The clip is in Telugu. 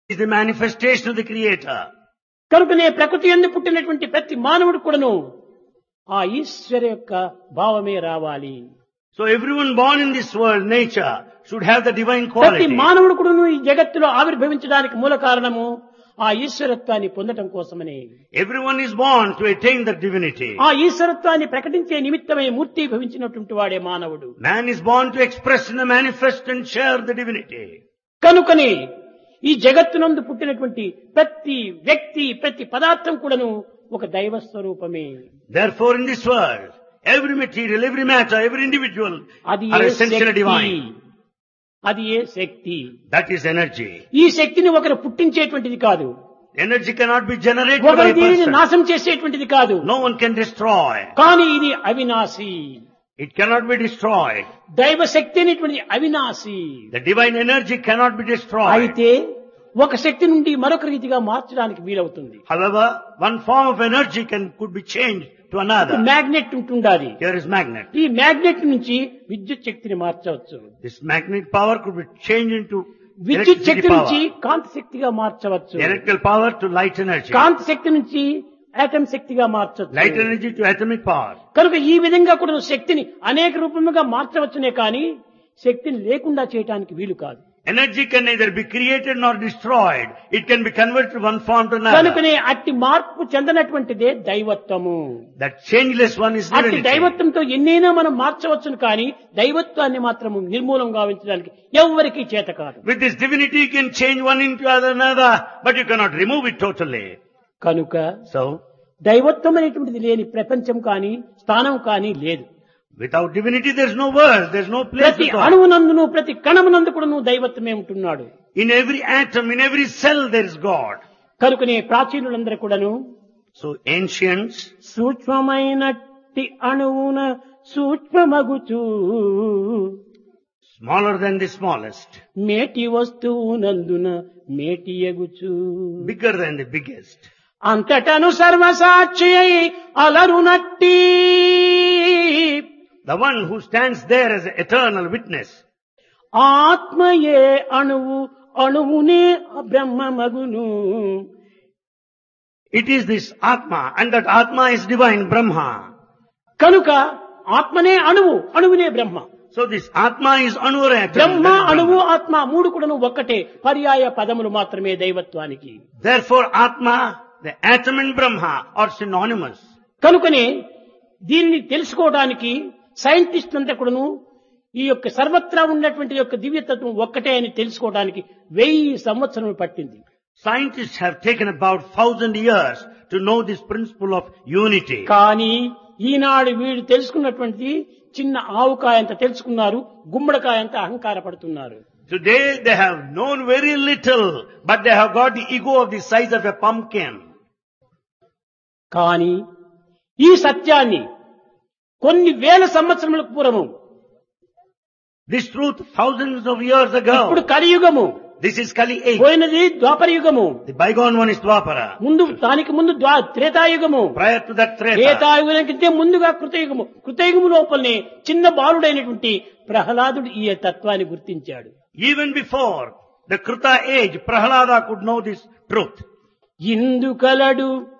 is the manifestation of the Creator. కనుకనే ప్రకృతి ఎందు పుట్టినటువంటి ప్రతి మానవుడు కూడాను ఆ ఈశ్వర యొక్క భావమే రావాలి So everyone born in this world, nature, should have the divine ప్రతి quality. మానవుడు కూడాను ఈ జగత్తులో ఆవిర్భవించడానికి మూల కారణము ఆ ఈశ్వరత్వాన్ని పొందటం కోసమనే Everyone is born to attain the divinity. ఆ ఈశ్వరత్వాన్ని ప్రకటించే నిమిత్తమై మూర్తి భవించినటువంటి వాడే మానవుడు Man is born to express in the manifest and share the divinity. కనుకని ఈ జగత్తునందు పుట్టినటువంటి ప్రతి వ్యక్తి ప్రతి పదార్థం కూడాను ఒక దైవ స్వరూపమే Therefore in this world, every material, every matter, every individual అది are A essentially Shakti divine. అది ఏ శక్తి That is energy. ఈ శక్తిని ఒకరు పుట్టించేటువంటిది కాదు Energy cannot be generated by ఒకరు a దీనిని person. నాశం చేసేటువంటిది కాదు No one can destroy. కానీ ఇది అవినాశి It cannot be destroyed. దైవ శక్తి అనేటువంటిది అవినాశి The divine energy cannot be destroyed. అయితే ఒక శక్తి నుండి మరొక రీతిగా మార్చడానికి వీలవుతుంది However, one form of energy can could be changed to another. Magnet ఉంటుండాలి Here is magnet. ఈ మ్యాగ్నెట్ నుంచి విద్యుత్ శక్తిని మార్చవచ్చు This magnet power could be changed into విద్యుత్ electricity శక్తి నుంచి power. కాంతి శక్తిగా మార్చవచ్చు The electrical power to light energy. కాంతి శక్తి నుంచి ఆటం శక్తిగా Light మార్చవచ్చు energy to atomic power. కనుక ఈ విధంగా కూడా శక్తిని అనేక రూపముగా మార్చవచ్చునే కానీ శక్తిని లేకుండా చేయటానికి వీలు కాదు Energy can neither be created nor destroyed. It can be converted from one form to another. కనుకనే అట్టి మార్పు చెందనటువంటిదే దైవత్వము That changeless one is అట్టి divinity. దైవత్వంతో ఎన్నైనా మనం మార్చవచ్చును కానీ దైవత్వాన్ని మాత్రం నిర్మూలం గావించడానికి ఎవ్వరికీ చేత కాదు With this divinity you can change one into other another, but you cannot remove it totally. కనుక So, దైవత్వం అనేటువంటిది లేని ప్రపంచం కానీ స్థానం కానీ లేదు without divinity there's no world, there's no place ప్రతి for God. అణువునందును ప్రతి కణమునందు కూడా నువ్వు దైవత్వమే ఉంటున్నాడు In every atom, in every cell there is God. కనుకనే ప్రాచీనులందరూ కూడాను So ancients, సూక్ష్మమైనట్టి అణువున సూక్ష్మమగుచూ smaller than the smallest, మేటి వస్తువునందున మేటి ఎగుచూ bigger than the biggest, అంతటను సర్వసాక్షి అయి అలరునట్టి the one who stands there as an eternal witness, ఆత్మయే అణువు అణువునే బ్రహ్మమగును it is this Atma, and that Atma is divine Brahma. కనుక ఆత్మనే అణువు అణువునే బ్రహ్మ So this Atma is Anurat. బ్రహ్మ అణువు ఆత్మ మూడు కూడాను ఒక్కటే పర్యాయ పదములు మాత్రమే దైవత్వానికి Therefore Atma, the atom and Brahma are synonymous. కనుకనే దీన్ని తెలుసుకోవడానికి సైంటిస్ట్ అంతా కూడాను ఈ యొక్క సర్వత్రా ఉన్నటువంటి యొక్క దివ్యతత్వం ఒక్కటే అని తెలుసుకోవడానికి వెయ్యి సంవత్సరములు పట్టింది Scientists have taken about thousand years to know this principle of unity. కానీ ఈనాడు వీడు తెలుసుకున్నటువంటి చిన్న ఆవుకాయ అంత తెలుసుకున్నారు గుమ్మడికాయ అంత అహంకార పడుతున్నారు Today they have known very little, but they have got the ego of the size of a pumpkin. కానీ ఈ సత్యాన్ని కొన్ని వేల సంవత్సరముల పూర్వము This truth thousands of years ఇప్పుడు ago. కలియుగము This is Kali age. పోయినది ద్వాపర యుగము The bygone one is Dwapara. ముందు దానికి ముందు ద్వా- త్రేతాయుగము Prior to that Treta. Treta Yuga కంటే ముందుగా కృతయుగము కృతయుగము లోపలనే చిన్న బాలుడైనటువంటి ప్రహ్లాదుడు ఈ తత్వాన్ని గుర్తించాడు Even before the Kruta age, Prahalada could know this truth. Indu కలడు